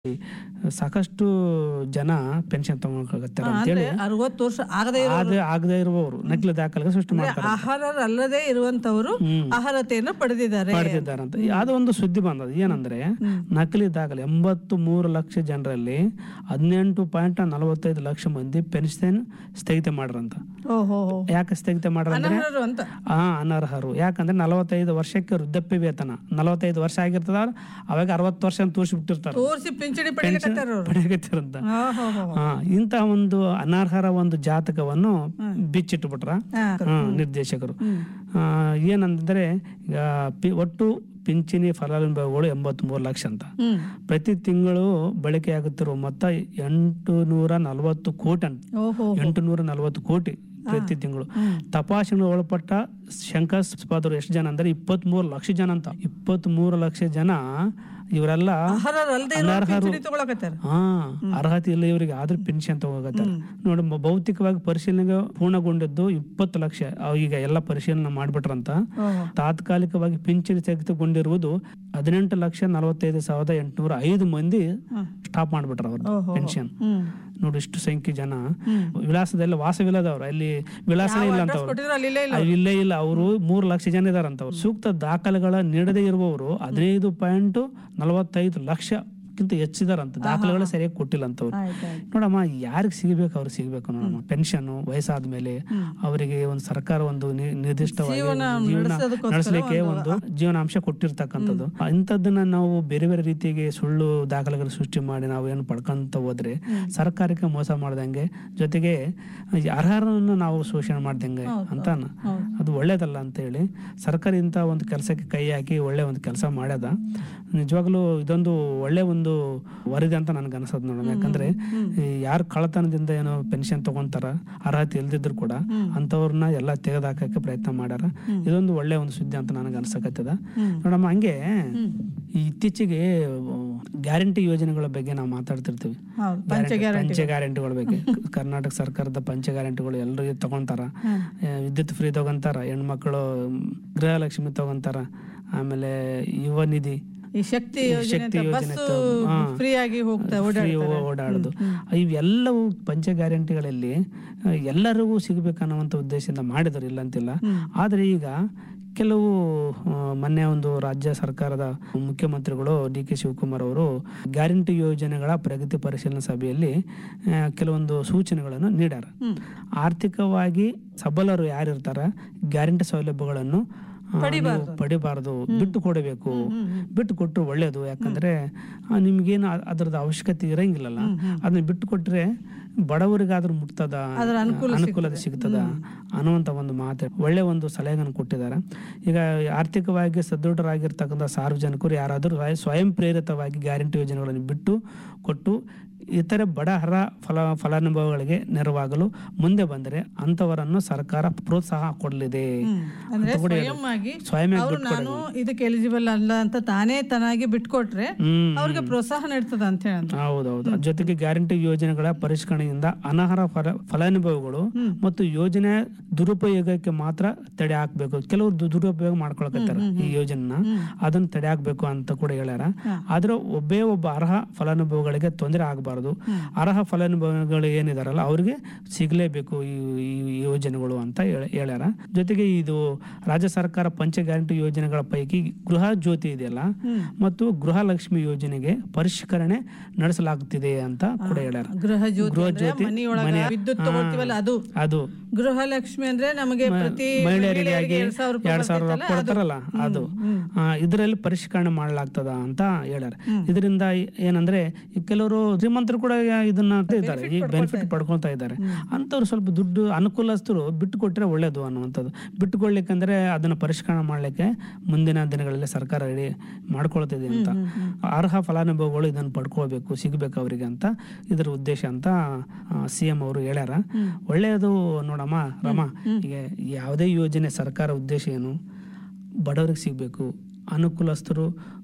ಸಾಕಷ್ಟು ಜನ ಪೆನ್ಷನ್ ತಗೊಳಕತ್ತಾರ ಅಂದ್ರೆ ಅಂತೇಳಿ ಅರವತ್ತು ವರ್ಷ ಆಗದೆ ಇರೋ ಅದೇ ಆಗದೆ ಇರುವವರು ನಕಲಿ ದಾಖಲೆಗೆ ಸೃಷ್ಟಿ ಮಾಡ್ತಾರೆ ಆಹಾರರಲ್ಲದೆ ಇರುವಂತವರು ಅರ್ಹತೆಯನ್ನು ಪಡೆದಿದ್ದಾರೆ ಪಡೆದಿದ್ದಾರಂತ ಅದು ಒಂದು ಸುದ್ದಿ ಬಂದದ ಏನಂದ್ರೆ ನಕಲಿ ದಾಖಲೆ ಎಂಬತ್ತು ಮೂರು ಲಕ್ಷ ಜನರಲ್ಲಿ ಹದಿನೆಂಟು ಪಾಯಿಂಟ್ ನಲವತ್ತೈದು ಲಕ್ಷ ಮಂದಿ ಪೆನ್ಷನ್ ಸ್ಥಗಿತ ಮಾಡ್ರಂತ ಓಹೋ ಯಾಕೆ ಸ್ಥಗಿತ ಮಾಡ್ರಂದ್ರೆ ಅನರ್ಹರು ಅಂತ ಆ ಅನರ್ಹರು ಯಾಕಂದ್ರೆ ನಲವತ್ತೈದು ವರ್ಷಕ್ಕೆ ವೃದ್ಧಾಪ್ಯ ವೇತನ ನಲವತ್ತೈದು ವರ್ಷ ಆಗಿರ್ತದ ಅವಾಗ ಅರವತ್ತು ವರ್ಷ ಅಂತ ತೋರಿಸ್ಬಿಟ್ಟಿರ್ತಾರೆ ತೋರಿಸಿ ಪಿಂಚಣಿ ಪಡೆಯಕತ್ತಾರ ಅವ್ರು ಪಡೆಯಕತ್ತಿರಂತ ಓಹೋ ಹೋ ಆ, ಇಂಥ ಒಂದು ಅನರ್ಹರ ಒಂದು ಜಾತಕವನ್ನು ಬಿಚ್ಚಿಟ್ಬಿಟ್ರ ಹಾ. ಆ, ನಿರ್ದೇಶಕರು ಆ, ಏನಂದ್ರೆ ಈಗ ಪಿ- ಒಟ್ಟು ಪಿಂಚಣಿ ಫಲಾನುಭವಿಗಳು ಎಂಬತ್ಮೂರು ಲಕ್ಷ ಅಂತ ಹ್ಮ್ ಪ್ರತಿ ತಿಂಗಳು ಬಳಕೆಯಾಗುತ್ತಿರುವ ಮೊತ್ತ ಎಂಟು ನೂರ ನಲವತ್ತು ಕೋಟಿ ಅಂತ ಓಹೋ ಎಂಟು ನೂರ ನಲವತ್ತು ಕೋಟಿ ಪ್ರತಿ ತಿಂಗಳು ತಪಾಸಣೆ ಒಳಪಟ್ಟ ಶಂಕಾಸ್ಪದರು ಎಷ್ಟು ಜನ ಅಂದ್ರೆ ಇಪ್ಪತ್ತ್ ಮೂರು ಲಕ್ಷ ಜನ ಅಂತ ಇಪ್ಪತ್ತ್ ಮೂರು ಲಕ್ಷ ಜನ ಇವರೆಲ್ಲ ಅರ್ಹರಲ್ಲದೆ ಇರೋ ಅನರ್ಹರು ಪಿಂಚಣಿ ತಗೊಳಕತ್ತಾರ ಹಾ ಅರ್ಹತೆ ಇಲ್ಲ ಇವರಿಗೆ ಆದ್ರೂ ಪೆನ್ಷನ್ ತಗೋಗತ್ತಾರ ನೋಡಿ ಮ- ಭೌತಿಕವಾಗಿ ಪರಿಶೀಲನೆ ಪೂರ್ಣಗೊಂಡಿದ್ದು ಇಪ್ಪತ್ತು ಲಕ್ಷ ಅವ್ ಈಗ ಎಲ್ಲ ಪರಿಶೀಲನೆ ಮಾಡ್ಬಿಟ್ರಂತ ಓಹೋ ತಾತ್ಕಾಲಿಕವಾಗಿ ಪಿಂಚಣಿ ಸ್ಥಗಿತಗೊಂಡಿರುವುದು ಹದಿನೆಂಟು ಲಕ್ಷ ನಲವತ್ತೈದು ಸಾವಿರದ ಎಂಟುನೂರ ಐದು ಮಂದಿ ಸ್ಟಾಪ್ ಮಾಡ್ಬಿಟ್ರ ಅವ್ರು ಓಹೋ. ಪೆನ್ಷನ್ ಹ್ಮ್ ನೋಡಿ ಇಷ್ಟು ಸಂಖ್ಯೆ ಜನ ವಿಳಾಸದಲ್ಲಿ ವಾಸವಿಲ್ಲದವ್ರು ಅಲ್ಲಿ ವಿಳಾಸನೇ ಇಲ್ಲ ಅಂತ ಅವ್ರು ಕೊಟ್ಟಿದ್ರು ಅಲ್ಲಿ ಇಲ್ಲೇ ಇಲ್ಲ ಅಲ್ಲಿ ಇಲ್ಲೇ ಇಲ್ಲ ಅವರು ಮೂರು ಲಕ್ಷ ಜನ ಇದಾರಂತ ಅವ್ರು ಸೂಕ್ತ ದಾಖಲೆಗಳ ನೀಡದೇ ಇರುವವರು ಹದಿನೈದು ಪಾಯಿಂಟ್ ನಲವತ್ತೈದು ಲಕ್ಷಕ್ಕಿಂತ ಹೆಚ್ಚಿದಾರಂತ ದಾಖಲೆಗಳು ಸರಿಯಾಗಿ ಕೊಟ್ಟಿಲ್ಲ ಅಂತ ಅವ್ರು ಆಯ್ತಾಯ್ತು ನೋಡಮ್ಮ ಯಾರಿಗೆ ಸಿಗಬೇಕು ಅವ್ರಿಗೆ ಸಿಗಬೇಕು ನೋಡಮ್ಮ ಪೆನ್ಷನ್ ವಯಸ್ಸಾದ ಮೇಲೆ ಅವರಿಗೆ ಒಂದು ಸರ್ಕಾರ ಒಂದು ನಿ- ನಿರ್ದಿಷ್ಟವಾಗಿ ಜೀವನ ಜೀವನ ನಡೆಸೋದಕ್ಕೋಸ್ಕರ ನಡೆಸಲಿಕ್ಕೆ ಒಂದು ಜೀವನಾಂಶ ಕೊಟ್ಟಿರ್ತಕ್ಕಂಥದ್ದು ಇಂಥದ್ದನ್ನ ನಾವು ಬೇರೆ ಬೇರೆ ರೀತಿಗೆ ಸುಳ್ಳು ದಾಖಲೆಗಳು ಸೃಷ್ಟಿ ಮಾಡಿ ನಾವು ಏನು ಪಡ್ಕೊಂತ ಹೋದ್ರೆ ಸರ್ಕಾರಕ್ಕೆ ಮೋಸ ಮಾಡ್ದಂಗೆ ಜೊತೆಗೆ ಈ ಅರ್ಹರನ್ನು ನಾವು ಶೋಷಣೆ ಮಾಡ್ದಂಗೆ ಅಂತ ನ- ಅದು ಒಳ್ಳೇದಲ್ಲ ಅಂತ ಹೇಳಿ ಸರ್ಕಾರ ಇಂಥ ಒಂದು ಕೆಲಸಕ್ಕೆ ಕೈ ಹಾಕಿ ಒಳ್ಳೆ ಒಂದು ಕೆಲಸ ಮಾಡ್ಯದ ನಿಜವಾಗ್ಲೂ ಇದೊಂದು ಒಳ್ಳೆ ಒಂದು ವರದಿ ಅಂತ ನನ್ಗೆ ಅನ್ಸದ್ ನೋಡೋಣ ಯಾಕಂದ್ರೆ ಯಾರು ಕಳ್ಳತನದಿಂದ ಏನೋ ಪೆನ್ಷನ್ ತಗೊಂತಾರ ಅರ್ಹತೆ ಇಲ್ದಿದ್ರು ಕೂಡ ಅಂತವ್ರನ್ನ ಎಲ್ಲ ತೆಗೆದಾಕಕ್ಕೆ ಪ್ರಯತ್ನ ಮಾಡ್ಯಾರ ಇದೊಂದು ಒಳ್ಳೆ ಒಂದು ಸುದ್ದಿ ಅಂತ ನನಗೆ ಅನ್ಸಕತ್ತದ ನೋಡಮ್ಮ ಹಂಗೆ ಈ ಇತ್ತೀಚೆಗೆ ಗ್ಯಾರಂಟಿ ಯೋಜನೆಗಳ ಬಗ್ಗೆ ನಾವು ಮಾತಾಡ್ತಿರ್ತೀವಿ ಹೌದು ಗ್ಯಾರಂಟಿ- ಪಂಚ ಗ್ಯಾರಂಟಿಗಳ ಬಗ್ಗೆ ಕರ್ನಾಟಕ ಸರ್ಕಾರದ ಪಂಚ ಗ್ಯಾರಂಟಿಗಳು ಎಲ್ಲರಿಗೂ ತಗೊಂತಾರ ಆ, ವಿದ್ಯುತ್ ಫ್ರೀ ತಗೊಂತಾರ ಹೆಣ್ಮಕ್ಳು ಗೃಹಲಕ್ಷ್ಮಿ ತಗೊಂತಾರ ಆಮೇಲೆ ಯುವ ನಿಧಿ ಈ ಶಕ್ತಿ ಯೋಜನೆ ಶಕ್ತಿ ಅಂತ ಯೋಜನೆ ಬಸ್ಸು ತಗೊ- ಹಾ. ಫ್ರೀ ಆಗಿ ಹೋಗ್ತಾ ಫ್ರೀ ಓಡಾಡೋದು ಇವೆಲ್ಲವೂ ಪಂಚ ಗ್ಯಾರಂಟಿಗಳಲ್ಲಿ ಆ, ಎಲ್ಲರಿಗೂ ಸಿಗಬೇಕನ್ನುವಂಥ ಉದ್ದೇಶದಿಂದ ಮಾಡಿದ್ರು ಇಲ್ಲ ಅಂತಿಲ್ಲ ಆದರೆ ಈಗ ಕೆಲವು ಆ, ಮೊನ್ನೆ ಒಂದು ರಾಜ್ಯ ಸರ್ಕಾರದ ಮುಖ್ಯಮಂತ್ರಿಗಳು ಡಿ ಕೆ ಶಿವಕುಮಾರ್ ಅವರು ಗ್ಯಾರಂಟಿ ಯೋಜನೆಗಳ ಪ್ರಗತಿ ಪರಿಶೀಲನಾ ಸಭೆಯಲ್ಲಿ ಆ, ಕೆಲವೊಂದು ಸೂಚನೆಗಳನ್ನು ನೀಡ್ಯಾರ ಆರ್ಥಿಕವಾಗಿ ಸಬಲರು ಯಾರಿರ್ತಾರ ಗ್ಯಾರಂಟಿ ಸೌಲಭ್ಯಗಳನ್ನು ಆ, ನೀವು ಪಡಿಬಾರದು ಬಿಟ್ಟು ಕೊಡಬೇಕು ಬಿಟ್ಟು ಕೊಟ್ಟರು ಒಳ್ಳೇದು ಯಾಕಂದ್ರೆ ಆ, ನಿಮ್ಗೇನು ಅ- ಅದ್ರದ್ದು ಅವಶ್ಯಕತೆ ಇರಂಗಿಲ್ಲಲ್ಲ ಅದನ್ನ ಬಿಟ್ಟು ಕೊಟ್ರೆ ಬಡವರಿಗಾದ್ರೂ ಮುಟ್ತದ ಅದರ ಅನುಕೂಲ ಅನುಕೂಲತೆ ಸಿಗ್ತದ ಅನ್ನುವಂತ ಒಂದು ಮಾತು ಒಳ್ಳೆ ಒಂದು ಸಲಹೆಯನ್ನು ಕೊಟ್ಟಿದ್ದಾರೆ ಈಗ ಆರ್ಥಿಕವಾಗಿ ಸದೃಢರಾಗಿರ್ತಕ್ಕಂಥ ಸಾರ್ವಜನಿಕರು ಯಾರಾದರೂ ಸ್ವಯ- ಸ್ವಯಂ ಪ್ರೇರಿತವಾಗಿ ಗ್ಯಾರಂಟಿ ಯೋಜನೆಗಳನ್ನು ಬಿಟ್ಟು ಕೊಟ್ಟು ಇತರೆ ಬಡ ಹರ ಫಲ ಫಲಾನುಭವಿಗಳಿಗೆ ನೆರವಾಗಲು ಮುಂದೆ ಬಂದರೆ ಅಂತವರನ್ನು ಸರ್ಕಾರ ಪ್ರೋತ್ಸಾಹ ಕೊಡಲಿದೆ ಅಂದ್ರೆ ಅಂತ ಕೂಡ ಸ್ವಯಂ ಆಗಿ ಸ್ವಯಂ ಅವ್ರು ನಾನು ಇದಕ್ಕೆ ಎಲಿಜಿಬಲ್ ಅಲ್ಲ ಅಂತ ತಾನೇ ತನಾಗಿ ಬಿಟ್ಕೊಟ್ರೆ ಹ್ಮ್ ಅವ್ರಿಗೆ ಪ್ರೋತ್ಸಾಹ ನೀಡ್ತದ ಅಂತ ಹೇಳಿ ಹೌದೌದು ಜೊತೆಗೆ ಗ್ಯಾರಂಟಿ ಯೋಜನೆಗಳ ಪರಿಷ್ಕರಣೆಯಿಂದ ಅನರ್ಹ ಫಲ ಫಲಾನುಭವಿಗಳು ಮತ್ತು ಯೋಜನೆ ದುರುಪಯೋಗಕ್ಕೆ ಮಾತ್ರ ತಡೆ ಹಾಕ್ಬೇಕು ಕೆಲವರು ದು- ದುರುಪಯೋಗ ಮಾಡ್ಕೊಳಕತ್ತಾರ ಈ ಯೋಜನೆನ ಅದನ್ನ ತಡೆ ಹಾಕ್ಬೇಕು ಅಂತ ಕೂಡ ಹೇಳ್ಯಾರ ಆದ್ರೆ ಒಬ್ಬೇ ಒಬ್ಬ ಅರ್ಹ ಫಲಾನುಭವಿಗಳಿಗೆ ತೊಂದರೆ ಆಗಬಾರದು ಅರ್ಹ ಫಲಾನುಭವಿಗಳು ಏನಿದಾರಲ್ಲ ಅವ್ರಿಗೆ ಸಿಗಲೇಬೇಕು ಈ ಈ ಯೋಜನೆಗಳು ಅಂತ ಹೇಳ್- ಹೇಳ್ಯಾರ ಜೊತೆಗೆ ಇದು ರಾಜ್ಯ ಸರ್ಕಾರ ಪಂಚ ಗ್ಯಾರಂಟಿ ಯೋಜನೆಗಳ ಪೈಕಿ ಗೃಹ ಜ್ಯೋತಿ ಇದೆಯಲ್ಲ ಮತ್ತು ಗೃಹ ಲಕ್ಷ್ಮಿ ಯೋಜನೆಗೆ ಪರಿಷ್ಕರಣೆ ನಡೆಸಲಾಗುತ್ತಿದೆ ಅಂತ ಕೂಡ ಹೇಳ್ಯಾರ ಗೃಹ ಜ್ಯೋತಿ ಗೃಹ ಅಂದ್ರೆ ಜ್ಯೋತಿ ಮನೆಯೊಳಗ ಮನೆ- ವಿದ್ಯುತ್ ಹಾ. ತಗೊಳ್ತೀವಲ್ಲ ಅದು ಅದು ಗೃಹಲಕ್ಷ್ಮಿ ಅಂದ್ರೆ ನಮಗೆ ಪ್ರತಿ ಮಹಿಳೆಯರಿಗೆ ಮಹಿಳೆಯರಿಗೆ ಎರಡ್ ಸಾವಿರ ರೂಪಾಯಿ ಎರಡ್ ಸಾವಿರ ರೂಪಾಯಿ ಬರ್ತೈತಲ್ಲ, ಕೊಡ್ತಾರಲ್ಲ ಅದು ಆ, ಇದರಲ್ಲಿ ಪರಿಷ್ಕರಣೆ ಮಾಡಲಾಗ್ತದ ಅಂತ ಹೇಳ್ಯಾರ ಇದರಿಂದ ಏನಂದ್ರೆ ಈ ಕೆಲವರು ಶ್ರೀಮಂತರು ಕೂಡ ಇದನ್ನ ಇದ್ದಾರೆ ಈ ಬೆನಿಫಿಟ್ ಪಡ್ಕೊಳ್ತಾ ಇದ್ದಾರೆ ಅಂತವ್ರು ಸ್ವಲ್ಪ ದುಡ್ಡು ಅನುಕೂಲಸ್ಥರು ಬಿಟ್ಟು ಕೊಟ್ರೆ ಒಳ್ಳೇದು ಅನ್ನುವಂಥದ್ದು ಬಿಟ್ಟುಕೊಡ್ಲಿಕ್ಕಂದ್ರೆ ಅದನ್ನ ಪರಿಷ್ಕರಣೆ ಮಾಡ್ಲಿಕ್ಕೆ ಮುಂದಿನ ದಿನಗಳಲ್ಲಿ ಸರ್ಕಾರ ರೆಡಿ ಮಾಡ್ಕೊಳ್ತಿದೆ ಅಂತ ಅರ್ಹ ಫಲಾನುಭವಿಗಳು ಇದನ್ನು ಪಡ್ಕೊಳ್ಬೇಕು ಸಿಗ್ಬೇಕು ಅವರಿಗೆ ಅಂತ ಇದರ ಉದ್ದೇಶ ಅಂತ ಸಿ ಎಂ ಅವರು ಹೇಳ್ಯಾರ ಒಳ್ಳೆಯದು ನೋಡಮ್ಮ ರಮ ಈಗ ಯಾವುದೇ ಯೋಜನೆ ಸರ್ಕಾರ ಉದ್ದೇಶ ಏನು ಬಡವರಿಗೆ ಸಿಗಬೇಕು ಅನುಕೂಲಸ್ಥರು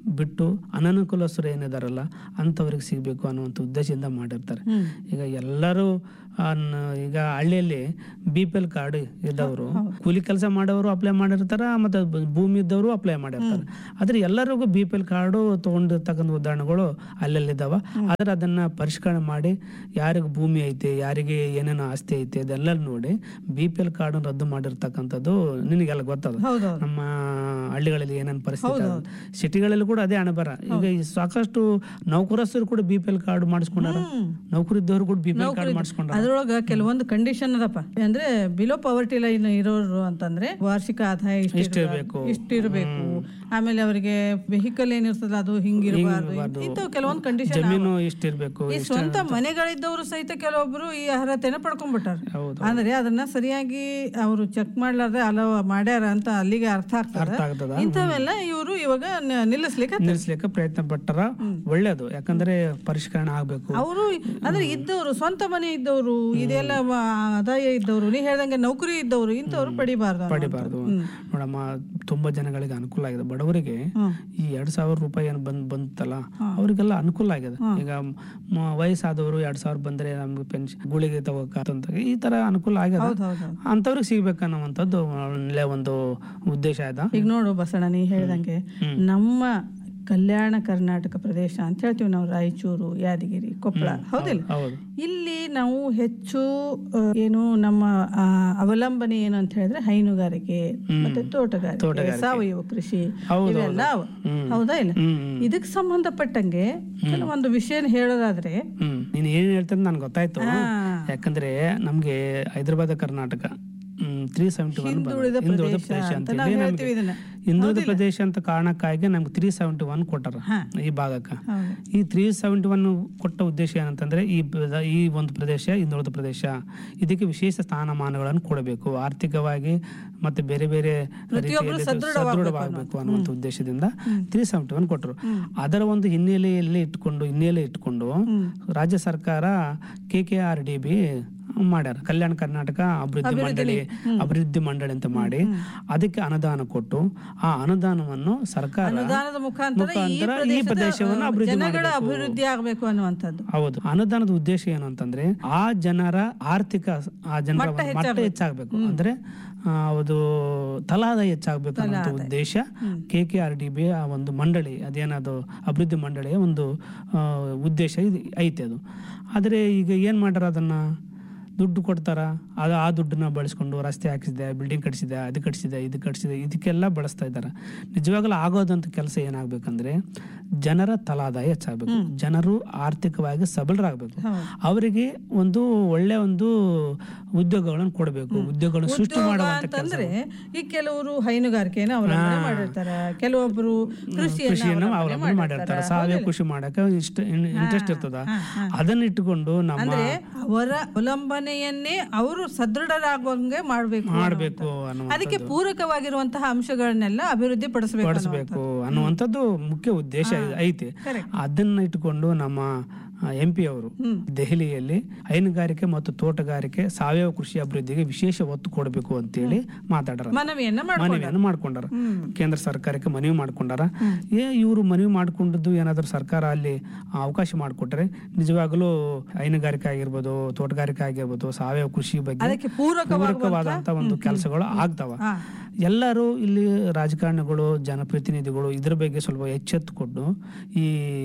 ಬಿಟ್ಟು ಅನನುಕೂಲಸ್ಥರು ಏನಿದಾರಲ್ಲ ಅಂಥವ್ರಿಗೆ ಸಿಗಬೇಕು ಅನ್ನುವಂಥ ಉದ್ದೇಶದಿಂದ ಮಾಡಿರ್ತಾರೆ ಈಗ ಎಲ್ಲರೂ ಆ, ನ- ಈಗ ಹಳ್ಳಿಯಲ್ಲಿ ಬಿ ಪಿ ಎಲ್ ಕಾರ್ಡ್ ಇದ್ದವರು ಕೂಲಿ ಕೆಲಸ ಮಾಡೋರು ಅಪ್ಲೈ ಮಾಡಿರ್ತಾರ ಮತ್ತು ಬ- ಭೂಮಿ ಇದ್ದವರು ಅಪ್ಲೈ ಮಾಡಿರ್ತಾರೆ ಆದ್ರೆ ಎಲ್ಲರಿಗೂ ಬಿ ಪಿ ಎಲ್ ಕಾರ್ಡು ತೊಗೊಂಡಿರ್ತಕ್ಕಂಥ ಉದಾಹರಣೆಗಳು ಅಲ್ಲಲ್ಲಿದ್ದಾವ ಆದ್ರೆ ಅದನ್ನ ಪರಿಷ್ಕರಣೆ ಮಾಡಿ ಯಾರಿಗೆ ಭೂಮಿ ಐತೆ ಯಾರಿಗೆ ಏನೇನು ಆಸ್ತಿ ಐತೆ ಅದೆಲ್ಲ ನೋಡಿ ಬಿ ಪಿ ಎಲ್ ಕಾರ್ಡ್ ರದ್ದು ಮಾಡಿರ್ತಕ್ಕಂಥದ್ದು ನಿನಗೆಲ್ಲ ಗೊತ್ತದ ಹೌದೌದು ನಮ್ಮ ಹಳ್ಳಿಗಳಲ್ಲಿ ಏನೇನು ಪರಿಸ್ಥಿತಿ ಆಗಿದೆ. ಸಿಟಿಗಳಲ್ಲಿ ಕೂಡ ಅದೇ ಹಣಬರ ಈಗ ಈ ಸಾಕಷ್ಟು ನೌಕರಸ್ಥರು ಕೂಡ ಬಿ ಪಿ ಎಲ್ ಕಾರ್ಡ್ ಮಾಡಿಸ್ಕೊಂಡಾರ ನೌಕರಿದ್ದವರು ಕೂಡ ಬಿ ಪಿ ಎಲ್ ಕಾರ್ಡ್ ಮಾಡಿಸ್ಕೊಂಡಾರ ಅದ್ರೊಳಗ ಕೆಲವೊಂದು ಕಂಡೀಷನ್ ಅದಪ್ಪ ಅಂದ್ರೆ ಬಿಲೋ ಪವರ್ಟಿ ಲೈನ್ ಇರೋರು ಅಂತಂದ್ರೆ ವಾರ್ಷಿಕ ಆದಾಯ ಇಷ್ಟ ಇಷ್ಟಿರ್ಬೇಕು. ಇಷ್ಟಿರಬೇಕು ಆಮೇಲೆ ಅವರಿಗೆ ವೆಹಿಕಲ್ ಏನಿರ್ತದ ಅದು ಹಿಂಗಿರಬಾರ್ದು ಇಂಥವು ಕೆಲವೊಂದು ಕಂಡೀಷನ್ ಜಮೀನು ಇಷ್ಟಿರ್ಬೇಕು ಈ ಸ್ವಂತ ಮನೆಗಳಿದ್ದವರು ಸಹಿತ ಕೆಲವೊಬ್ರು ಈ ಅರ್ಹತೆನ ಪಡ್ಕೊಂಡ್ಬಿಟ್ಟಾರ ಹೌದು ಅಂದ್ರೆ ಅದನ್ನ ಸರಿಯಾಗಿ ಅವರು ಚೆಕ್ ಮಾಡ್ಲಾರ್ದೆ ಅಲೋ ಮಾಡ್ಯಾರ ಅಂತ ಅಲ್ಲಿಗೆ ಅರ್ಥ ಆಗ್ತದ ಅರ್ಥ ಆಗ್ತದ ಇಂಥವೆಲ್ಲ ಇವರು ಇವಾಗ ನ- ನಿಲ್ಲಿಸ್ಲಿಕ್ಕೆ ನಿಲ್ಸ್ಲಿಕ್ಕೆ ಪ್ರಯತ್ನ ಪಟ್ಟರ ಒಳ್ಳೇದು ಯಾಕಂದ್ರೆ ಪರಿಷ್ಕರಣೆ ಆಗ್ಬೇಕು ಅವರು ಅಂದ್ರೆ ಇದ್ದವರು ಸ್ವಂತ ಮನೆ ಇದ್ದವರು ಇದೆಲ್ಲ ವ- ಆದಾಯ ಇದ್ದವರು ನೀ ಹೇಳ್ದಂಗೆ ನೌಕರಿ ಇದ್ದವರು ಇಂಥವ್ರು ಪಡಿಬಾರ್ದು ಅನ್ನೋ ಪಡಿಬಾರ್ದು ನೋಡಮ್ಮ ತುಂಬಾ ಜನಗಳಿಗೆ ಅನುಕೂಲ ಆಗಿದೆ ಬಡವರಿಗೆ ಈ ಎರಡ್ ಸಾವಿರ ರೂಪಾಯಿ ಏನು ಬಂದ್ ಬಂತಲ್ಲ ಅವರಿಗೆಲ್ಲ ಅನುಕೂಲ ಆಗಿದೆ ಈಗ ಮ- ವಯಸ್ಸಾದವರು ಎರಡ್ ಸಾವಿರ ಬಂದ್ರೆ ನಮ್ಗೆ ಪೆನ್ಷನ್ ಗುಳಿಗೆ ತಗೋಕಂತ ಈ ತರ ಅನುಕೂಲ ಆಗಿದೆ ಹೌದು ಹೌದು ಅಂಥವ್ರಿಗೆ ಸಿಗ್ಬೇಕನ್ನೋವಂಥದ್ದು ಒಳ್ಳೆ ಒಂದು ಉದ್ದೇಶ ಆಯ್ತಾ ಈಗ ನೋಡು ಬಸಣ್ಣ ನೀ ಹೇಳ್ದಂಗೆ ನಮ್ಮ ಕಲ್ಯಾಣ ಕರ್ನಾಟಕ ಪ್ರದೇಶ ಅಂತ ಹೇಳ್ತೀವಿ ನಾವು ರಾಯಚೂರು ಯಾದಗಿರಿ ಕೊಪ್ಪಳ ಹೌದಿಲ್ಲ ಹೌದು ಇಲ್ಲಿ ನಾವು ಹೆಚ್ಚು ಆ, ಏನು ನಮ್ಮ ಆ, ಅವಲಂಬನೆ ಏನು ಅಂತ ಹೇಳಿದ್ರೆ ಹೈನುಗಾರಿಕೆ ಮತ್ತೆ ತೋಟಗಾರಿಕೆ ಸಾವಯವ ಕೃಷಿ ಇವೆಲ್ಲ ಅವ. ಹೌದಾ ಇಲ್ಲ ಹ್ಮ್ ಹ್ಮ್. ಇದಕ್ಕೆ ಸಂಬಂಧಪಟ್ಟಂಗೆ ಕೆಲವೊಂದು ವಿಷಯ ಹೇಳೋದಾದ್ರೆ ಹ್ಮ್ ನೀನ್ ಏನ್ ಹೇಳ್ತಂದ್ ನನ್ಗೆ ಗೊತ್ತಾಯ್ತು ಯಾಕಂದ್ರೆ ನಮ್ಗೆ Hyderabad Karnataka three seventy one ಹಿಂದುಳಿದ ಹಿಂದುಳಿದ ಪ್ರದೇಶ ಪ್ರದೇಶ ಅಂತ ಅಂತ ನಾವು ಹೇಳ್ತೀವಿ ಇದನ್ನ ಹಿಂದುಳಿದ ಪ್ರದೇಶ ಅಂತ ಕಾರಣಕ್ಕಾಗಿ ನಮ್ಗೆ ತ್ರೀ ಸೆವೆಂಟಿ ಒನ್ ಕೊಟ್ಟಾರ ಈ ಭಾಗಕ್ಕೆ ಹೌದು ಈ ತ್ರೀ ಸೆವೆಂಟಿ ಒನ್ ಕೊಟ್ಟ ಉದ್ದೇಶ ಏನಂತಂದ್ರೆ ಈ ಪ್ರದ- ಈ ಒಂದು ಪ್ರದೇಶ ಹಿಂದುಳಿದ ಪ್ರದೇಶ ಇದಕ್ಕೆ ವಿಶೇಷ ಸ್ಥಾನಮಾನಗಳನ್ನು ಕೊಡಬೇಕು ಆರ್ಥಿಕವಾಗಿ ಮತ್ತೆ ಬೇರೆ ಬೇರೆ ರೀತಿಯಲ್ಲಿ ಸದೃಢವಾಗಬೇಕು ಅನ್ನುವಂಥ ಉದ್ದೇಶದಿಂದ ತ್ರೀ ಸೆವೆಂಟಿ ಒನ್ ಕೊಟ್ಟರು ಅದರ ಒಂದು ಹಿನ್ನೆಲೆಯಲ್ಲಿ ಇಟ್ಕೊಂಡು ಹಿನ್ನೆಲೆ ಇಟ್ಕೊಂಡು ರಾಜ್ಯ ಸರ್ಕಾರ K K R D B ಮಾಡ್ಯಾರ ಕಲ್ಯಾಣ ಕರ್ನಾಟಕ ಅಭಿವೃದ್ಧಿ ಮಂಡಳಿ ಅಭಿವೃದ್ಧಿ ಮಂಡಳಿ ಅಂತ ಮಾಡಿ ಅದಕ್ಕೆ ಅನುದಾನ ಕೊಟ್ಟು ಆ ಅನುದಾನವನ್ನು ಸರ್ಕಾರ ಅನುದಾನದ ಮುಖಾಂತರ ಈ ಮುಖಾಂತರ ಈ ಪ್ರದೇಶದ ಪ್ರದೇಶವನ್ನು ಆ, ಅಭಿವೃದ್ಧಿ ಜನಗಳ ಮಾಡಬೇಕು. ಅಭಿವೃದ್ಧಿ ಆಗ್ಬೇಕು ಅನ್ನುವಂಥದ್ದು ಹೌದು ಅನುದಾನದ ಉದ್ದೇಶ ಏನು ಅಂತಂದ್ರೆ ಆ ಜನರ ಆರ್ಥಿಕ ಆ ಜನರ ಒಂದು ಮಟ್ಟ ಹೆಚ್ಚಾಗಬೇಕು ಅಂದ್ರೆ ಆ, ಅದು ತಲಾದಾಯ ಹೆಚ್ಚಾಗಬೇಕು ಅನ್ನೋ ಉದ್ದೇಶ K K R D B ಆ ಒಂದು ಮಂಡಳಿ ಅದೇನದು ಅಭಿವೃದ್ಧಿ ಮಂಡಳಿಯ ಒಂದು ಆ, ಉದ್ದೇಶ ಇದು ಐತೆ ಅದು ಆದರೆ ಈಗ ಏನು ಮಾಡ್ಯಾರ ಅದನ್ನ ದುಡ್ಡು ಕೊಡ್ತಾರ ಅದು ಆ ದುಡ್ಡನ್ನ ಬಳಸ್ಕೊಂಡು ರಸ್ತೆ ಹಾಕಿಸಿದೆ ಬಿಲ್ಡಿಂಗ್ ಕಟ್ಸಿದೆ ಅದು ಕಟ್ಸಿದೆ ಇದು ಕಟ್ಸಿದೆ ಇದಕ್ಕೆಲ್ಲ ಬಳಸ್ತಾ ಇದ್ದಾರೆ ನಿಜವಾಗ್ಲೂ ಆಗೋದಂತ ಕೆಲಸ ಏನಾಗಬೇಕಂದ್ರೆ ಜನರ ತಲಾದಾಯ ಹೆಚ್ಚಾಗಬೇಕು ಜನರು ಆರ್ಥಿಕವಾಗಿ ಸಬಲರಾಗಬೇಕು ಅವರಿಗೆ ಒಂದು ಒಳ್ಳೆ ಒಂದು ಉದ್ಯೋಗಗಳನ್ನು ಕೊಡಬೇಕು ಉದ್ಯೋಗಗಳನ್ನು ಸೃಷ್ಟಿ ಮಾಡುವಂತ ಕೆಲಸ ಅಂತಂದ್ರೆ ಈ ಕೆಲವರು ಹೈನುಗಾರಿಕೆನ ಅವಲಂಬನೆ ಮಾಡಿರ್ತಾರ ಕೆಲವೊಬ್ರು ಕೃಷಿಯನ್ನ ಕೃಷಿಯನ್ನು ಅವಲಂಬನೆ ಅವಲಂಬನೆ ಮಾಡಿರ್ತಾರೆ ಸಾವಯವ ಕೃಷಿ ಮಾಡಕ್ಕೆ ಇಷ್ಟ ಇಂಟ್ರೆಸ್ಟ್ ಇರ್ತದ ಅದನ್ನ ಇಟ್ಕೊಂಡು ನಮ್ಮ ಅಂದ್ರೆ ಅವರ ಅವಲಂಬನೆಯನ್ನೇ ಅವರು ಸದೃಢರಾಗುವಂಗೆ ಮಾಡ್ಬೇಕು ಮಾಡಬೇಕು ಅನ್ನೋ ಅದಕ್ಕೆ ಪೂರಕವಾಗಿರುವಂತಹ ಅಂಶಗಳನ್ನೆಲ್ಲ ಅಭಿವೃದ್ಧಿ ಪಡಿಸಬೇಕು ಪಡಿಸ್ಬೇಕು ಅನ್ನುವಂಥದ್ದು ಮುಖ್ಯ ಉದ್ದೇಶ ಐತೆ ಅದನ್ನ ಇಟ್ಕೊಂಡು ನಮ್ಮ ಎಂ ಪಿ ಅವರು ದೆಹಲಿಯಲ್ಲಿ ಹೈನುಗಾರಿಕೆ ಮತ್ತು ತೋಟಗಾರಿಕೆ ಸಾವಯವ ಕೃಷಿ ಅಭಿವೃದ್ಧಿಗೆ ವಿಶೇಷ ಒತ್ತು ಕೊಡಬೇಕು ಅಂತೇಳಿ ಮಾತಾಡರ ಮನವಿಯನ್ನ ಮಾಡ ಮನವಿಯನ್ನು ಮಾಡ್ಕೊಂಡಾರ ಕೇಂದ್ರ ಸರ್ಕಾರಕ್ಕೆ ಮನವಿ ಮಾಡ್ಕೊಂಡಾರ ಏ ಇವರು ಮನವಿ ಮಾಡ್ಕೊಂಡದ್ದು ಏನಾದರೂ ಸರ್ಕಾರ ಅಲ್ಲಿ ಅವಕಾಶ ಮಾಡಿಕೊಟ್ರೆ ನಿಜವಾಗಲೂ ಹೈನುಗಾರಿಕೆ ಆಗಿರ್ಬೋದು ತೋಟಗಾರಿಕೆ ಆಗಿರ್ಬೋದು ಸಾವಯವ ಕೃಷಿ ಬಗ್ಗೆ ಅದಕ್ಕೆ ಪೂರಕವಾಗುವಂತ ಪೂರಕವಾದಂತ ಒಂದು ಕೆಲಸಗಳು ಆಗ್ತಾವ ಎಲ್ಲರೂ ಇಲ್ಲಿ ರಾಜಕಾರಣಿಗಳು ಜನಪ್ರತಿನಿಧಿಗಳು ಇದ್ರ ಬಗ್ಗೆ ಸ್ವಲ್ಪ ಎಚ್ಚೆತ್ತುಕೊಂಡು ಈ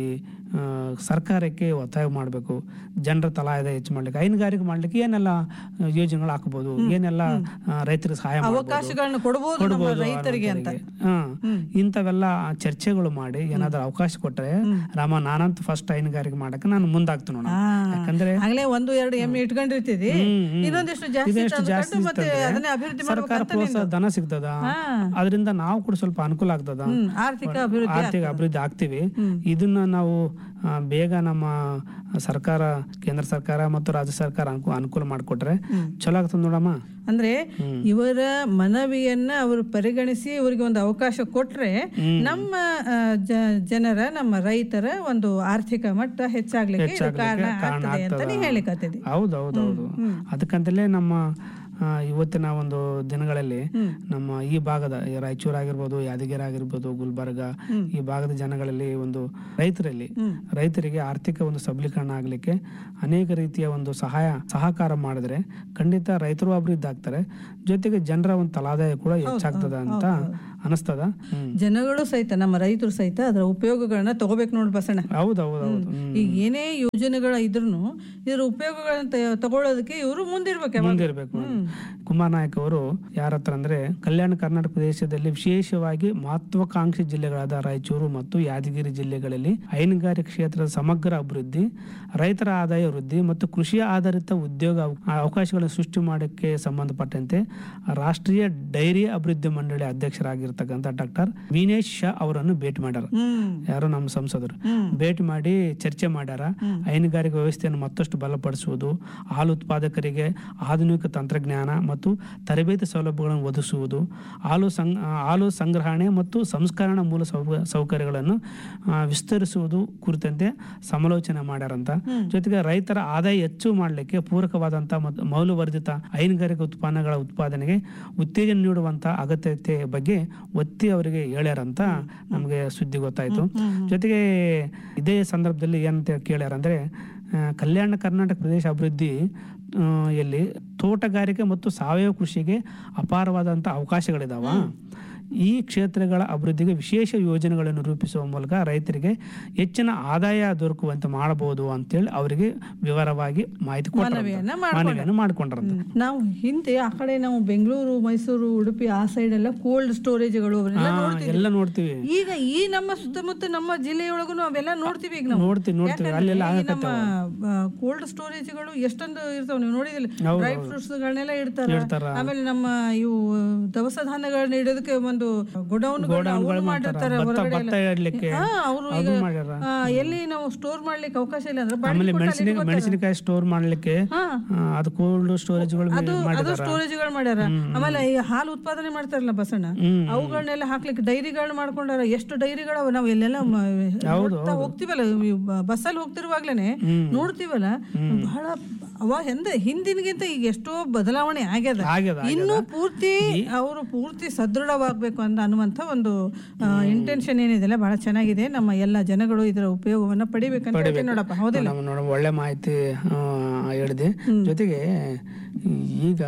ಆ, ಸರ್ಕಾರಕ್ಕೆ ಒತ್ತಾಯ ಮಾಡಬೇಕು ಜನರ ತಲಾಯದ ಹೆಚ್ಚು ಮಾಡ್ಲಿಕ್ಕೆ ಹೈನುಗಾರಿಕೆ ಮಾಡ್ಲಿಕ್ಕೆ ಏನೆಲ್ಲ ಆ, ಯೋಜನೆಗಳು ಹಾಕಬಹುದು ಏನೆಲ್ಲ ಆ, ರೈತರಿಗೆ ಸಹಾಯ ಮಾಡ್ಬೋದು ಅವಕಾಶಗಳನ್ನ ಕೊಡಬಹುದು ನಮ್ಮ ಕೊಡ್ಬೋದು ರೈತರಿಗೆ ಅಂತ ಹಾ ಇಂಥವೆಲ್ಲ ಚರ್ಚೆಗಳು ಮಾಡಿ ಏನಾದ್ರು ಅವಕಾಶ ಕೊಟ್ರೆ ರಾಮ ನಾನಂತೂ ಫಸ್ಟ್ ಹೈನುಗಾರಿಕೆ ಮಾಡಕ್ಕೆ ನಾನು ಮುಂದಾಗ್ತೀನಿ ನೋಡ ಯಾಕಂದ್ರೆ ಆಗ್ಲೇ ಒಂದು ಎರಡು ಎಮ್ಮೆ ಇಟ್ಕೊಂಡಿರ್ತಿದ್ವಿ ಹ್ಮ್, ಹ್ಮ್. ಇನ್ನೊಂದಿಷ್ಟು ಜಾಸ್ತಿ ಇದೆಷ್ಟು ತಂದು ಜಾಸ್ತಿ ಕಟ್ಟು ಮತ್ತೆ ಇತ್ತಂದ್ರೆ ಅದನ್ನೇ ಅಭಿವೃದ್ಧಿ ಸರ್ಕಾರ ಮಾಡ್ಬೇಕಂತ ಪ್ರೋತ್ಸಾಹ ಧನ ಸಿಗ್ತದ ಅದರಿಂದ ನಾವು ಕೂಡ ಸ್ವಲ್ಪ ಅನುಕೂಲ ಆಗ್ತದ ಹ್ಮ್, ಆರ್ಥಿಕ ಅಭಿವೃದ್ಧಿ ಆರ್ಥಿಕ ಅಭಿವೃದ್ಧಿ ಆಗ್ತೀವಿ ಇದನ್ನ ನಾವು ಆ, ಬೇಗ ನಮ್ಮ ಸರ್ಕಾರ ಕೇಂದ್ರ ಸರ್ಕಾರ ಮತ್ತು ರಾಜ್ಯ ಸರ್ಕಾರ ಅನುಕೂ ಅನುಕೂಲ ಮಾಡಿಕೊಟ್ರೆ ಚಲೋ ಆಗ್ತದ ನೋಡಮ್ಮ ಅಂದ್ರೆ ಇವರ ಮನವಿಯನ್ನ ಅವರು ಪರಿಗಣಿಸಿ ಇವರಿಗೆ ಒಂದು ಅವಕಾಶ ಕೊಟ್ರೆ ನಮ್ಮ ಆ, ಜ- ಜನರ ನಮ್ಮ ರೈತರ ಒಂದು ಆರ್ಥಿಕ ಮಟ್ಟ ಹೆಚ್ಚಾಗ್ಲಿಕ್ಕೆ ಇದು ಕಾರಣ ಆಗ್ತದೆ ಅಂತ ನೀ ಹೇಳಿಕತ್ತಿದ್ದಿ ಹೌದು ಹೌದು ಹೌದು ಅದಕ್ಕಂತಲೇ ನಮ್ಮ ಆ, ಇವತ್ತಿನ ಒಂದು ದಿನಗಳಲ್ಲಿ ನಮ್ಮ ಈ ಭಾಗದ ಈ ರಾಯಚೂರು ಆಗಿರ್ಬೋದು ಯಾದಗಿರಿ ಆಗಿರ್ಬೋದು ಗುಲ್ಬರ್ಗ ಈ ಭಾಗದ ಜನಗಳಲ್ಲಿ ಒಂದು ರೈತರಲ್ಲಿ ರೈತರಿಗೆ ಆರ್ಥಿಕ ಒಂದು ಸಬಲೀಕರಣ ಆಗಲಿಕ್ಕೆ ಅನೇಕ ರೀತಿಯ ಒಂದು ಸಹಾಯ ಸಹಕಾರ ಮಾಡಿದ್ರೆ ಖಂಡಿತ ರೈತರು ಅಭಿವೃದ್ಧಿ ಆಗ್ತಾರೆ ಜೊತೆಗೆ ಜನರ ಒಂದು ತಲಾದಾಯ ಕೂಡ ಹೆಚ್ಚಾಗ್ತದ ಅಂತ ಅನಿಸ್ತದ ಹ್ಮ್ ಜನಗಳು ಸಹಿತ ನಮ್ಮ ರೈತರು ಸಹಿತ ಅದರ ಉಪಯೋಗಗಳನ್ನ ತಗೋಬೇಕು ನೋಡಿ ಬಸಣ್ಣ ಹೌದು ಹೌದು ಹೌದು ಹ್ಮ್. ಈಗ ಏನೇ ಯೋಜನೆಗಳ ಇದ್ರೂ ಇದ್ರ ಉಪಯೋಗಗಳನ್ನ ತ- ತಗೊಳ್ಳೋದಕ್ಕೆ ಇವರು ಮುಂದಿರ್ಬೇಕು ಯಾವಾಗ. ಮುಂದಿರ್ಬೇಕು ಕುಮಾರ್ ನಾಯಕ್ ಅವರು ಯಾರ ಹತ್ರ ಅಂದ್ರೆ ಕಲ್ಯಾಣ ಕರ್ನಾಟಕ ಪ್ರದೇಶದಲ್ಲಿ ವಿಶೇಷವಾಗಿ ಮಹತ್ವಾಕಾಂಕ್ಷಿ ಜಿಲ್ಲೆಗಳಾದ ರಾಯಚೂರು ಮತ್ತು ಯಾದಗಿರಿ ಜಿಲ್ಲೆಗಳಲ್ಲಿ ಹೈನುಗಾರಿಕೆ ಕ್ಷೇತ್ರದ ಸಮಗ್ರ ಅಭಿವೃದ್ಧಿ ರೈತರ ಆದಾಯ ವೃದ್ಧಿ ಮತ್ತು ಕೃಷಿ ಆಧಾರಿತ ಉದ್ಯೋಗ ಅವ- ಅವಕಾಶಗಳನ್ನು ಸೃಷ್ಟಿ ಮಾಡೋಕ್ಕೆ ಸಂಬಂಧಪಟ್ಟಂತೆ ರಾಷ್ಟ್ರೀಯ ಡೈರಿ ಅಭಿವೃದ್ಧಿ ಮಂಡಳಿ ಅಧ್ಯಕ್ಷರಾಗಿರ್ತಕ್ಕಂಥ ಡಾಕ್ಟರ್ ವಿನೇಶ್ ಶಾ ಅವರನ್ನು ಭೇಟಿ ಮಾಡ್ಯಾರ ಹ್ಮ್ ಯಾರು ನಮ್ಮ ಸಂಸದರು ಹ್ಮ್. ಭೇಟಿ ಮಾಡಿ ಚರ್ಚೆ ಮಾಡ್ಯಾರ ಹೈನುಗಾರಿಕೆ ವ್ಯವಸ್ಥೆಯನ್ನು ಮತ್ತಷ್ಟು ಬಲಪಡಿಸುವುದು ಹಾಲು ಉತ್ಪಾದಕರಿಗೆ ಆಧುನಿಕ ತಂತ್ರಜ್ಞಾನ ಮತ್ತು ತರಬೇತಿ ಸೌಲಭ್ಯಗಳನ್ನು ಒದಗಿಸುವುದು ಹಾಲು ಸಂ ಹಾಲು ಸಂಗ್ರಹಣೆ ಮತ್ತು ಸಂಸ್ಕರಣಾ ಮೂಲ ಸೌಕ- ಸೌಕರ್ಯಗಳನ್ನು ಆ, ವಿಸ್ತರಿಸುವುದು ಕುರಿತಂತೆ ಸಮಾಲೋಚನೆ ಮಾಡ್ಯಾರಂತ ಜೊತೆಗೆ ರೈತರ ಆದಾಯ ಹೆಚ್ಚು ಮಾಡಲಿಕ್ಕೆ ಪೂರಕವಾದಂಥ ಮತ್ತು ಮೌಲ್ಯವರ್ಧಿತ ಹೈನುಗಾರಿಕೆ ಉತ್ಪನ್ನಗಳ ಉತ್ಪಾದನೆಗೆ ಉತ್ತೇಜನ ನೀಡುವಂಥ ಅಗತ್ಯತೆ ಬಗ್ಗೆ ಒತ್ತಿ ಅವರಿಗೆ ಹೇಳ್ಯಾರಂತ ನಮಗೆ ಸುದ್ದಿ ಗೊತ್ತಾಯಿತು ಜೊತೆಗೆ ಇದೇ ಸಂದರ್ಭದಲ್ಲಿ ಏನಂತ ಕೇಳ್ಯಾರ ಅಂದರೆ ಕಲ್ಯಾಣ ಕರ್ನಾಟಕ ಪ್ರದೇಶ ಅಭಿವೃದ್ಧಿ ಆ, ಯಲ್ಲಿ ತೋಟಗಾರಿಕೆ ಮತ್ತು ಸಾವಯವ ಕೃಷಿಗೆ ಅಪಾರವಾದಂಥ ಅವಕಾಶಗಳಿದಾವ ಈ ಕ್ಷೇತ್ರಗಳ ಅಭಿವೃದ್ಧಿಗೆ ವಿಶೇಷ ಯೋಜನೆಗಳನ್ನು ರೂಪಿಸುವ ಮೂಲಕ ರೈತರಿಗೆ ಹೆಚ್ಚಿನ ಆದಾಯ ದೊರಕುವಂತೆ ಮಾಡಬಹುದು ಅಂತೇಳಿ ಅವರಿಗೆ ವಿವರವಾಗಿ ಮಾಹಿತಿ ಕೊಟ್ಟರಂತೆ. ಮನವಿಯನ್ನ ಮಾಡ್ಕೊಂಡ್ರು. ಮನವಿಯನ್ನು ಮಾಡ್ಕೊಂಡ್ರಂತೆ ನಾವು ಹಿಂದೆ ಆ ಕಡೆ ನಾವು ಬೆಂಗಳೂರು ಮೈಸೂರು ಉಡುಪಿ ಆ ಸೈಡ್ ಎಲ್ಲ ಕೋಲ್ಡ್ ಸ್ಟೋರೇಜ್ಗಳು ಅವನ್ನೆಲ್ಲ ಹಾ, ನೋಡ್ತಿದ್ವಿ ಎಲ್ಲ ನೋಡ್ತೀವಿ ಈಗ ಈ ನಮ್ಮ ಸುತ್ತಮುತ್ತ ನಮ್ಮ ಜಿಲ್ಲೆಯೊಳಗೂ ಅವೆಲ್ಲ ನೋಡ್ತೀವಿ ಈಗ ನಾವು ನೋಡ್ತೀವಿ ನೋಡ್ತೀವಿ ಯಾಕಂದ್ರೆ ಅಲ್ಲೆಲ್ಲ ಈ ಆಗಕತ್ತಾವ ನಮ್ಮ ಕೋಲ್ಡ್ ಸ್ಟೋರೇಜ್ಗಳು ಎಷ್ಟೊಂದು ಇರ್ತಾವ ನೀವು ನೋಡಿದಿಲ್ಲ ಹೌದು, ಡ್ರೈ ಫ್ರೂಟ್ಸ್ ಗಳನ್ನೆಲ್ಲ ಇಡ್ತಾರ ಇಡ್ತಾರ. ಆಮೇಲೆ ನಮ್ಮ ಇವು ದವಸ ಧಾನ್ಯಗಳನ್ನ ಇಡೋದಕ್ಕೆ ಒಂದು ಗೋಡೌನ್ ಮಾಡಿರ್ತಾರೆ ಭತ್ತ ಹೊರಗಡೆ ಭತ್ತ ಇಡ್ಲಿಕ್ಕೆ ಹಾ ಅವರು ಈಗ ಅದು ಮಾಡ್ಯಾರ ಆ, ಎಲ್ಲಿ ನಾವು ಸ್ಟೋರ್ ಮಾಡ್ಲಿಕ್ಕೆ ಅವಕಾಶ ಇಲ್ಲ ಅಂದ್ರೆ ಆಮೇಲೆ ಬಾಡಿಗೆ ಕೊಟ್ಟು ಅಲ್ಲಿ ಮೆಣಸಿನ ಇಟ್ಕೊತಾರೆ. ಮೆಣಸಿನಕಾಯಿ ಸ್ಟೋರ್ ಮಾಡ್ಲಿಕ್ಕೆ ಹಾ ಆ, ಅದು ಕೋಲ್ಡ್ ಸ್ಟೋರೇಜ್ಗಳು ಅದು ಅದು ಮಾಡಿದಾರ ಸ್ಟೋರೇಜ್ಗಳು ಮಾಡ್ಯಾರ ಆಮೇಲೆ ಈ ಹಾಲು ಉತ್ಪಾದನೆ ಮಾಡ್ತಾರಲ್ಲ ಬಸಣ್ಣ ಹ್ಮ್. ಅವುಗಳನ್ನೆಲ್ಲ ಹಾಕ್ಲಿಕ್ಕೆ ಡೈರಿಗಳನ್ನ ಮಾಡ್ಕೊಂಡಾರ ಎಷ್ಟು ಡೈರಿಗಳು ನಾವು ಎಲ್ಲೆಲ್ಲ ಮ- ನೋಡ್ತಾ ಹೋಗ್ತಿವಲ್ಲ ಈ ಬ- ಬಸ್ಸಲ್ಲಿ ಹೋಗ್ತಿರುವಾಗ್ಲೇನೆ ಹ್ಮ್. ನೋಡ್ತೀವಲ್ಲ ಬಹಳ ಅವ ಎಂದ ಹಿಂದಿನಗಿಂತ ಈಗ ಎಷ್ಟೋ ಬದಲಾವಣೆ ಆಗ್ಯದ ಆಗ್ಯದ ಇನ್ನೂ ಪೂರ್ತಿ ಅವರು ಪೂರ್ತಿ ಸದೃಢವಾಗಬೇಕು ಅಂತ ಅನ್ನುವಂಥ ಒಂದು ಇಂಟೆನ್ಷನ್ ಏನಿದೆಲ್ಲ ಬಹಳ ಚೆನ್ನಾಗಿದೆ ನಮ್ಮ ಎಲ್ಲ ಜನಗಳು ಇದರ ಉಪಯೋಗವನ್ನ ಪಡಿಬೇಕಂತ ಹೇಳ್ತೀನಿ ನೋಡಪ್ಪ ಹೌದಿಲ್ಲ ನಮ್ಮ ನೋಡ ಒಳ್ಳೆ ಮಾಹಿತಿ ಆ, ಹೇಳಿದೆ ಜೊತೆಗೆ ಈಗ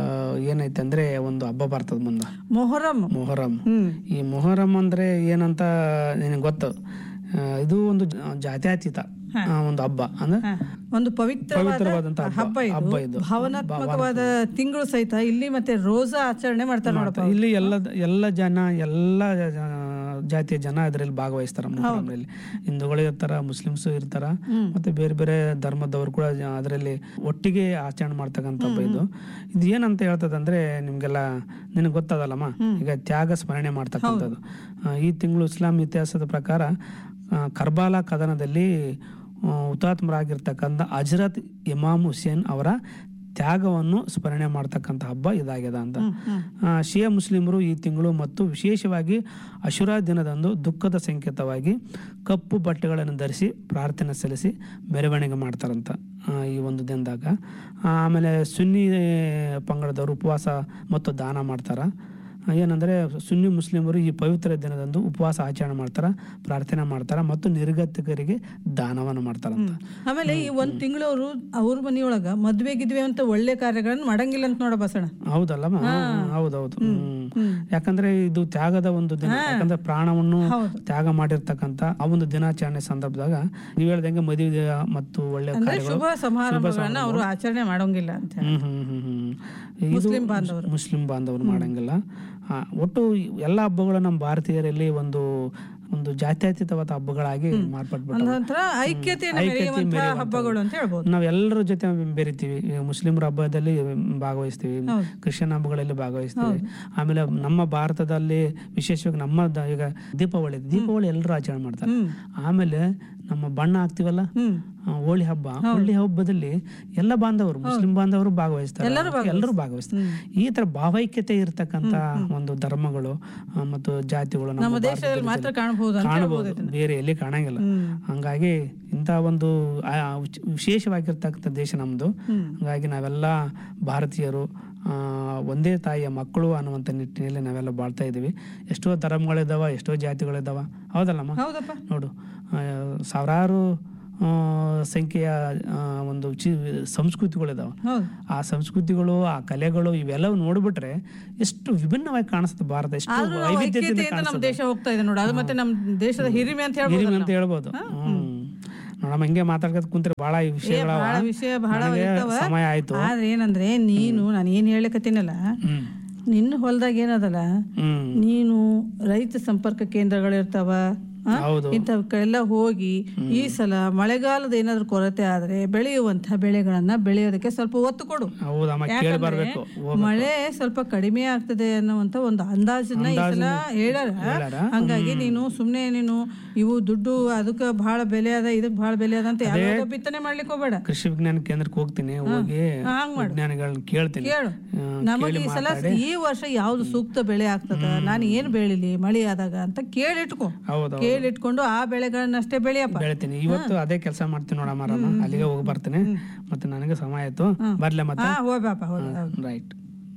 ಏನೈತೆ ಅಂದ್ರೆ ಒಂದು ಹಬ್ಬ ಬರ್ತದ ಮುಂದ ಮೊಹರಂ ಮೊಹರಂ ಹ್ಮ್ ಈ ಮೊಹರಂ ಅಂದ್ರೆ ಏನಂತ ನಿನಗೆ ಗೊತ್ತು ಆ, ಇದು ಒಂದು ಜ- ಜಾತ್ಯತೀತ ಆ, ಒಂದು ಹಬ್ಬ ಅಂದ್ರೆ ಹ. ಒಂದು ಪವಿತ್ರವಾದ ಪವಿತ್ರವಾದಂತ ಹಬ್ಬ ಹಬ್ಬ ಹಬ್ಬ ಇದು ಇದು ಭಾವನಾತ್ಮಕವಾದ ತಿಂಗಳು ಸಹಿತ ಇಲ್ಲಿ ಮತ್ತೆ ರೋಜಾ ಆಚರಣೆ ಮಾಡ್ತಾರೆ ನೋಡಪ್ಪ ಇಲ್ಲಿ ಎಲ್ಲ ಎಲ್ಲ ಜನ ಎಲ್ಲ ಜ- ಜಾತಿಯ ಜನ ಇದರಲ್ಲಿ ಭಾಗವಹಿಸ್ತಾರ ಮೊಹರಂನಲ್ಲಿ ಹಿಂದೂಗಳು ಇರ್ತಾರ ಮುಸ್ಲಿಮ್ಸ್ ಇರ್ತಾರ ಮತ್ತೆ ಬೇರೆ ಬೇರೆ ಧರ್ಮದವರು ಕೂಡ ಅದರಲ್ಲಿ ಒಟ್ಟಿಗೆ ಆಚರಣೆ ಮಾಡ್ತಕ್ಕಂಥ ಹಬ್ಬ ಇದು ಇದು ಏನಂತ ಹೇಳ್ತದಂದ್ರೆ ನಿಮ್ಗೆಲ್ಲ ನಿನಗೆ ಗೊತ್ತದಲ್ಲಮ್ಮ ಈಗ ತ್ಯಾಗ ಸ್ಮರಣೆ ಮಾಡ್ತಕ್ಕಂಥದ್ದು ಆ, ಈ ತಿಂಗಳು ಇಸ್ಲಾಂ ಇತಿಹಾಸದ ಪ್ರಕಾರ ಆ, ಕರ್ಬಾಲಾ ಕದನದಲ್ಲಿ ಆ, ಹುತಾತ್ಮರಾಗಿರ್ತಕ್ಕಂಥ ಹಜರತ್ ಇಮಾಮ್ ಹುಸೇನ್ ಅವರ ತ್ಯಾಗವನ್ನು ಸ್ಮರಣೆ ಮಾಡ್ತಕ್ಕಂಥ ಹಬ್ಬ ಇದಾಗ್ಯದ ಅಂತ ಆ, ಶಿಯಾ ಮುಸ್ಲಿಮರು ಈ ತಿಂಗಳು ಮತ್ತು ವಿಶೇಷವಾಗಿ ಅಶುರಾ ದಿನದಂದು ದುಃಖದ ಸಂಕೇತವಾಗಿ ಕಪ್ಪು ಬಟ್ಟೆಗಳನ್ನು ಧರಿಸಿ ಪ್ರಾರ್ಥನೆ ಸಲ್ಲಿಸಿ ಮೆರವಣಿಗೆ ಮಾಡ್ತಾರಂತ ಆ, ಈ ಒಂದು ದಿನದಾಗ ಆ, ಆಮೇಲೆ ಸುನ್ನಿ ಪಂಗಡದವರು ಉಪವಾಸ ಮತ್ತು ದಾನ ಮಾಡ್ತಾರ ಆ, ಏನಂದ್ರೆ ಸುನ್ನಿ ಮುಸ್ಲಿಮರು ಈ ಪವಿತ್ರ ದಿನದಂದು ಉಪವಾಸ ಆಚರಣೆ ಮಾಡ್ತಾರ ಪ್ರಾರ್ಥನೆ ಮಾಡ್ತಾರ ಮತ್ತು ನಿರ್ಗತಿಕರಿಗೆ ದಾನವನ್ನು ಮಾಡ್ತಾರಂತ ಆಮೇಲೆ ಈ ಒಂದ್ ತಿಂಗಳು ಅವರು ಅವ್ರ ಮನೆಯೊಳಗ ಮದ್ವೆ ಗಿದ್ವೆ ಅಂತ ಒಳ್ಳೆ ಕಾರ್ಯಗಳನ್ನ ಮಾಡಂಗಿಲ್ಲ ಅಂತ ನೋಡ ಬಸಣ್ಣ ಹೌದಲ್ಲಮ್ಮ ಹೌದೌದು ಹ್ಮ್. ಹ್ಮ್. ಯಾಕಂದ್ರೆ ಇದು ತ್ಯಾಗದ ಒಂದು ದಿನ ಯಾಕಂದ್ರೆ ಪ್ರಾಣವನ್ನು ಹೌದು. ತ್ಯಾಗ ಮಾಡಿರ್ತಕ್ಕಂಥ ಆ ಒಂದು ದಿನಾಚರಣೆ ಸಂದರ್ಭದಾಗ ನೀವು ಹೇಳ್ದಂಗೆ ಮದುವೆ ಮತ್ತು ಒಳ್ಳೆ ಅಂದ್ರೆ ಕಾರ್ಯಗಳು ಶುಭ ಸಮಾರಂಭಗಳನ್ನ ಅವರು ಆಚರಣೆ ಮಾಡಂಗಿಲ್ಲ ಅಂತ ಹೇಳಿ. ಹ್ಮ್ ಹ್ಮ್ ಹ್ಮ್ ಹ್ಮ್ ಇದು ಮುಸ್ಲಿಂ ಬಾಂಧವರು. ಮುಸ್ಲಿಂ ಬಾಂಧವರು ಮಾಡಂಗಿಲ್ಲ ಆ, ಒಟ್ಟು ಎಲ್ಲ ಹಬ್ಬಗಳು ನಮ್ಮ ಭಾರತೀಯರಲ್ಲಿ ಒಂದು ಒಂದು ಜಾತ್ಯತೀತವಾದ ಹಬ್ಬಗಳಾಗಿ ಮಾರ್ಪಟ್ಬಿಟ್ಟು ಒಂದೊಂಥರ ಐಕ್ಯತೆಯನ್ನು ಮೆರೆಯುವಂತಹ ಹಬ್ಬಗಳು ಅಂತ ಹೇಳ್ಬೋದು ನಾವ್ ಎಲ್ಲರ ಜೊತೆ ಬೆರಿತೀವಿ ಈಗ ಮುಸ್ಲಿಮರ ಹಬ್ಬದಲ್ಲಿ ಭಾಗವಹಿಸ್ತೀವಿ ಕ್ರಿಶ್ಚಿಯನ್ ಹಬ್ಬಗಳಲ್ಲಿ ಭಾಗವಹಿಸ್ತೀವಿ ಆಮೇಲೆ ನಮ್ಮ ಭಾರತದಲ್ಲಿ ವಿಶೇಷವಾಗಿ ನಮ್ಮ ದ- ಈಗ ದೀಪಾವಳಿ ದೀಪಾವಳಿ ಎಲ್ಲರೂ ಆಚರಣೆ ಮಾಡ್ತಾರೆ ಹ್ಮ್ ಆಮೇಲೆ ನಮ್ಮ ಬಣ್ಣ ಹಾಕ್ತಿವಲ್ಲ ಹ್ಮ್ ಆ, ಹೋಳಿ ಹಬ್ಬ ಹೋಳಿ ಹಬ್ಬದಲ್ಲಿ ಎಲ್ಲ ಬಾಂಧವರು ಮುಸ್ಲಿಂ ಬಾಂಧವರು ಭಾಗವಹಿಸ್ತಾರೆ ಎಲ್ಲರೂ ಭಾಗವಹಿಸ್ತಾರೆ ಈ ತರ ಭಾವೈಕ್ಯತೆ ಇರತಕ್ಕಂತ ಒಂದು ಧರ್ಮಗಳು ಆ, ಮತ್ತು ಜಾತಿಗಳು ನಮ್ಮ ನಮ್ಮ ದೇಶದಲ್ಲಿ ಮಾತ್ರ ಕಾಣಬಹುದು ಅಂತ ಕಾಣಬಹುದು ಬೇರೆ ಎಲ್ಲಿ ಕಾಣಂಗಿಲ್ಲ ಹ್ಮ್. ಹಂಗಾಗಿ ಇಂಥ ಒಂದು ಆ, ವಿಶ್- ವಿಶೇಷವಾಗಿರ್ತಕ್ಕಂಥ ದೇಶ ನಮ್ದು ಹಂಗಾಗಿ ನಾವೆಲ್ಲ ಭಾರತೀಯರು ಆ, ಒಂದೇ ತಾಯಿಯ ಮಕ್ಕಳು ಅನ್ನುವಂಥ ನಿಟ್ಟಿನಲ್ಲಿ ನಾವೆಲ್ಲ ಬಾಳ್ತಾ ಇದ್ದೀವಿ ಎಷ್ಟೋ ಧರ್ಮಗಳಿದ್ದಾವ ಎಷ್ಟೋ ಜಾತಿಗಳಿದ್ದಾವ ಹೌದಲ್ಲಮ್ಮ ಹೌದಪ್ಪ ನೋಡು ಆ, ಸಾವಿರಾರು ಆ, ಸಂಖ್ಯೆಯ ಆ, ಒಂದು ಚಿ ಸಂಸ್ಕೃತಿಗಳಿದಾವೆ ಹೌದು ಆ ಸಂಸ್ಕೃತಿಗಳು ಆ ಕಲೆಗಳು ಇವೆಲ್ಲವೂ ನೋಡ್ಬಿಟ್ರೆ ಎಷ್ಟು ವಿಭಿನ್ನವಾಗಿ ಕಾಣಿಸುತ್ತೆ ಭಾರತ ಎಷ್ಟು ಆದ್ರೂ ನಾವು ವೈವಿಧ್ಯತೆಯಿಂದ ಐಕ್ಯತೆಯಿಂದ ನಮ್ಮ ದೇಶ ಹೋಗ್ತಾ ಇದೆ ನೋಡಿ ಅದು ಮತ್ತೆ ನಮ್ಮ ದೇಶದ ಹಿರಿಮೆ ಅಂತ ಹೇಳ್ಬೋದು ಹಿರಿಮೆ ಅಂತ ಹೇಳ್ಬೋದು ಹ್ಮ್ ನೋಡಮ್ಮ ಹಿಂಗೆ ಮಾತಾಡ್ಕೊತ ಕುಂತ್ರೆ ಬಹಳ ಈ ವಿಷಯಗಳವ ಬಹಳ ವಿಷಯ ಬಹಳ ನನಗೆ ಇರ್ತಾವ. ಸಮಯ ಆಯ್ತು ಆದ್ರೆ ಏನಂದ್ರೆ ನೀನು ನಾನು ಏನ್ ಹೇಳಕತ್ತೀನಲ್ಲ ಹ್ಮ್ ನಿನ್ನ ಹೊಲದಾಗ ಏನದಲ್ಲ ಹ್ಮ್ ನೀನು ರೈತ ಸಂಪರ್ಕ ಕೇಂದ್ರಗಳಿರ್ತಾವ ಆ? ಹೌದು ಇಂಥವಕ್ಕೆಲ್ಲ ಹೋಗಿ ಈ ಸಲ ಮಳೆಗಾಲದ ಏನಾದ್ರೂ ಕೊರತೆ ಆದ್ರೆ ಬೆಳೆಯುವಂತಹ ಬೆಳೆಗಳನ್ನ ಬೆಳೆಯೋದಕ್ಕೆ ಸ್ವಲ್ಪ ಒತ್ತು ಕೊಡು ಹೌದಮ್ಮ ಕೇಳಿ ಬರ್ಬೇಕು ಮಳೆ ಸ್ವಲ್ಪ ಕಡಿಮೆ ಆಗ್ತದೆ ಅನ್ನುವಂತ ಒಂದು ಅಂದಾಜನ್ನ ಈ ಸಲ ಹೇಳ್ಯಾರ ಹೇಳ್ಯಾರ? ಹಂಗಾಗಿ ನೀನು ಸುಮ್ನೆ ನೀನು ಇವು ದುಡ್ಡು ಅದಕ್ಕ ಬಹಳ ಬೆಲೆ ಅದ ಇದಕ್ ಬಹಳ ಬೆಲೆ ಅದ ಅಂತ ಯಾವ್ಯಾವ ಬಿತ್ತನೆ ಮಾಡ್ಲಿಕ್ಕೆ ಹೋಗ್ಬೇಡ ಕೃಷಿ ವಿಜ್ಞಾನ ಕೇಂದ್ರಕ್ಕೆ ಹೋಗ್ತೀನಿ ಹೋಗಿ ಹಂಗ್ ಮಾಡು ವಿಜ್ಞಾನಿಗಳನ್ನ ಕೇಳ್ತೀನಿ ಕೇಳು ಆ, ನಮಗೆ ಈ ಸಲ ಈ ವರ್ಷ ಯಾವ್ದು ಸೂಕ್ತ ಬೆಳೆ ಆಗ್ತದ ನಾನು ಏನ್ ಬೆಳಿಲಿ ಮಳಿ ಆದಾಗ ಅಂತ ಕೇಳಿಟ್ಕೊ ಹೌದು ಕೇಳಿಟ್ಕೊಂಡು ಆ ಬೆಳೆಗಳನ್ನಷ್ಟೇ ಬೆಳೆಯಪ್ಪ ಬೆಳಿತೀನಿ ಇವತ್ತು ಅದೇ ಕೆಲಸ ಮಾಡ್ತೀನಿ ನೋಡಮ್ಮ ರಾಮ ಅಲ್ಲಿಗೆ ಹೋಗಿ ಬರ್ತೀನಿ ಮತ್ತೆ ನನಗೆ ಸಮಯ ಆಯ್ತು ಬರ್ಲೆ ಮತ್ತೆ ಹಾ ಹೋಗ್ಬೇಕಪ್ಪ ಹೋದ ರೈಟ್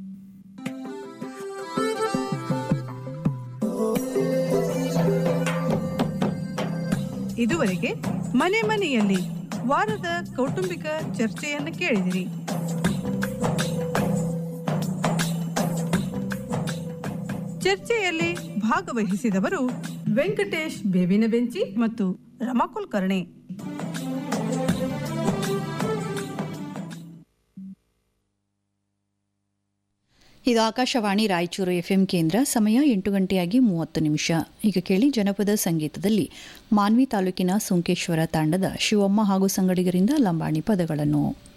ಇದುವರೆಗೆ ಮನೆ ಮನೆಯಲ್ಲಿ ವಾರದ ಕೌಟುಂಬಿಕ ಚರ್ಚೆಯನ್ನು ಕೇಳಿದಿರಿ ಚರ್ಚೆಯಲ್ಲಿ ಭಾಗವಹಿಸಿದವರು ವೆಂಕಟೇಶ್ ಬೇವಿನ ಬೆಂಚಿ ಮತ್ತು ರಮಾ ಕುಲಕರ್ಣಿ ಇದು ಆಕಾಶವಾಣಿ ರಾಯಚೂರು ಎಫ್ಎಂ ಕೇಂದ್ರ ಸಮಯ ಎಂಟು ಗಂಟೆಯಾಗಿ ಮೂವತ್ತು ನಿಮಿಷ ಈಗ ಕೇಳಿ ಜನಪದ ಸಂಗೀತದಲ್ಲಿ ಮಾನ್ವಿ ತಾಲೂಕಿನ ಸುಂಕೇಶ್ವರ ತಾಂಡದ ಶಿವಮ್ಮ ಹಾಗೂ ಸಂಗಡಿಗರಿಂದ ಲಂಬಾಣಿ ಪದಗಳನ್ನು